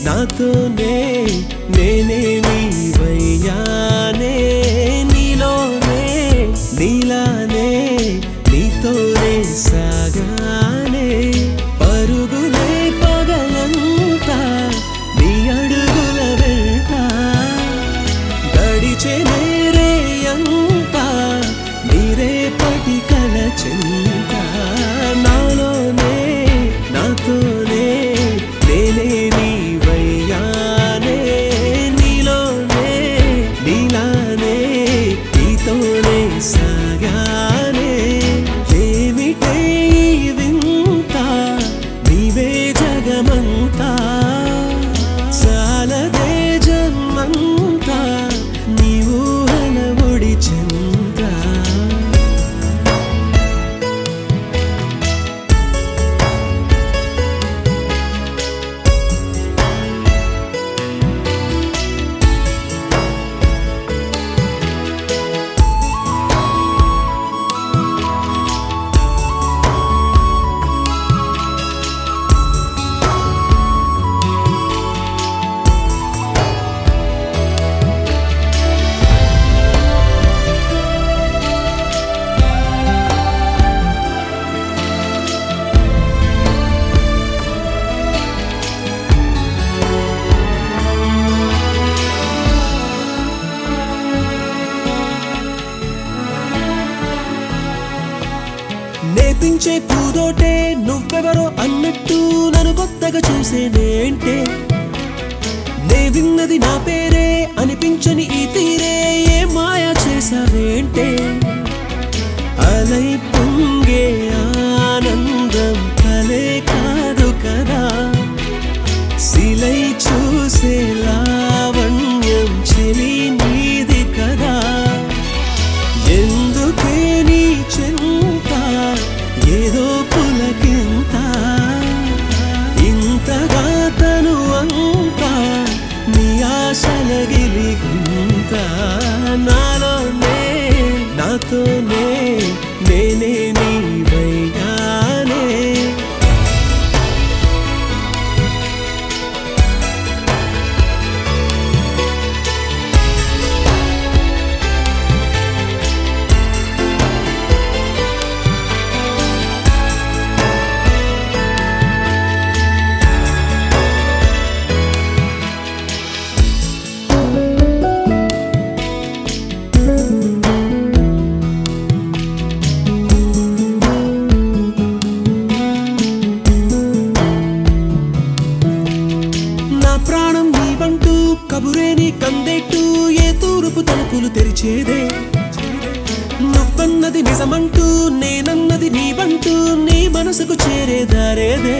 నాతోనే నేనే నీవయ్యానే నీలోనే నీలానే నీతోనే సాగానే పరుగులే పగలంతా నీ అడుగుల వెంట గడిచే నేరే అంతా నీరే పటి కల చింత నాలోనే నాతోనే నేనే నీవయ్యానే నీలోనే నీలానే నీతోనే సాగానే ఏమిటే ఈ వింత నీవే జగమంతా చాలదే జన్మంతా నీవు హలముడి చెంత నేర్పించే పూదోటే నువ్వెవరో అన్నట్టు నన్ను కొత్తగా చూసేనేంటే నే విన్నది నా పేరే అనిపించని ఈ తీరే ఏ మాయ చేసావేంటే అలై పొంగే ఆనందం కలే కాదు కదా శిలై చూసే లావణ్యం చెలి నీది కదా ఎందుకే నీ చెంత ఏదో పులకింత ఇంతగా తను అంత నీ ఆశల గిలిగింత నాలోనే నాతోనే నేనే నీవైగానే నా ప్రాణం నీవంటూ కబురే నీ కందెట్టు ఏ తూరుపు తలుపులు తెరిచేదే నువ్వన్నది నిజమంటూ నేనన్నది నీవంటూ నీ మనసుకు చేరేదారేదే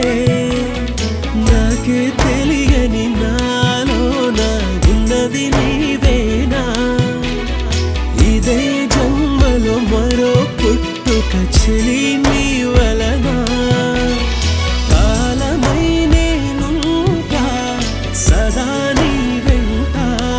నాకే తెలియని నాలో నా ఉన్నది నీవేనా ఇదే జన్మలో మరో పుట్టుక చెలి నీ వలనా కాలమై నేనుంటా సదా నీ వెంట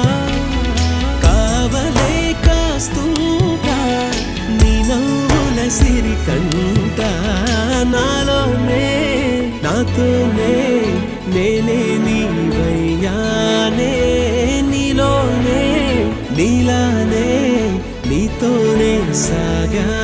కావలే కాస్తుంటా నీ నవ్వుల సిరి కంట నాలోనే నాతోనే నేనే నీవయ్యానే నీలోనే నీలానే నీతోనే సాగా